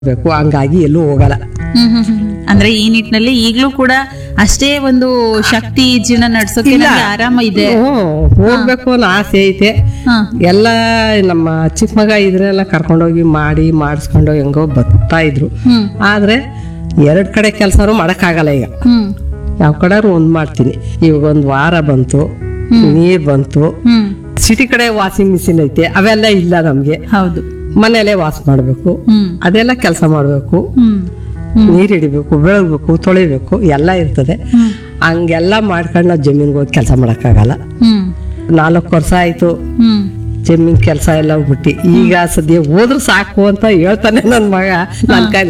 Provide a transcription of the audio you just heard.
ಬೇಕು ಹಂಗಾಗಿ ಎಲ್ಲೂ ಹೋಗಲ್ಲ ಹ್ಮ್ ಹ್ಮ್ ಹ್ಮ್. ಅಂದ್ರೆ ಈ ನಿಟ್ಟಿನಲ್ಲಿ ಈಗ್ಲೂ ಕೂಡ ಅಷ್ಟೇ ಒಂದು ಶಕ್ತಿ ಜೀವನ ನಡ್ಸೋಕೆ ಇಲ್ಲ. ನಮ್ಗೆ ಆರಾಮ ಇದೆ ಹ್ಮ್, ಹೋಗ್ಬೇಕು ಅನ್ನೋ ಆಸೆ ಐತೆ ಹ. ಎಲ್ಲ ನಮ್ಮ ಚಿಕ್ಕ ಮಗ ಇದ್ರೆಲ್ಲ ಕರ್ಕೊಂಡೋಗಿ ಮಾಡಿ ಮಾಡಿಸ್ಕೊಂಡು ಹೆಂಗೋ ಬರ್ತಾ ಇದ್ರು ಹ್ಮ್ ಆದ್ರೆ ಎರಡ್ ಕಡೆ ಕೆಲಸನೂ ಮಾಡಕ್ಕಾಗಲ್ಲ ಈಗ ಹ್ಮ್ ಯಾವ ಕಡೆ ಒಂದ್ ಮಾಡ್ತೀನಿ ಇವಾಗ ಒಂದ್ ವಾರ ಬಂತು ನೀರ್ ಬಂತು ಹ್ಮ್ ಸಿಟಿ ಕಡೆ ವಾಷಿಂಗ್ ಮಿಷಿನ್ ಐತೆ ಅವೆಲ್ಲ ಇಲ್ಲ ನಮ್ಗೆ ಹೌದು ಮನೆಯಲ್ಲೇ ವಾಶ್ ಮಾಡ್ಬೇಕು ಹ್ಮ್ ಅದೆಲ್ಲ ಕೆಲಸ ಮಾಡ್ಬೇಕು ಹ್ಮ್ ನೀರ್ ಹಿಡಿಬೇಕು ಬೆಳಗ್ಬೇಕು ತೊಳಿಬೇಕು ಎಲ್ಲ ಇರ್ತದೆ ಹ್ಮ್ ಹಂಗೆಲ್ಲ ಮಾಡ್ಕೊಂಡು ನಾವು ಜಮೀನ್ಗೆ ಹೋಗಿ ಕೆಲಸ ಮಾಡಕ್ಕಾಗಲ್ಲ ಹ್ಮ್ ನಾಲ್ಕು ವರ್ಷ ಆಯ್ತು ಹ್ಮ್ ಜಮೀನ್ ಕೆಲಸ ಎಲ್ಲ ಬಿಟ್ಟು ಈಗ ಸದ್ಯ ಹೋದ್ರು ಸಾಕು ಅಂತ ಹೇಳ್ತಾನೆ ನನ್ ಮಗ ನನ್ ಕೈ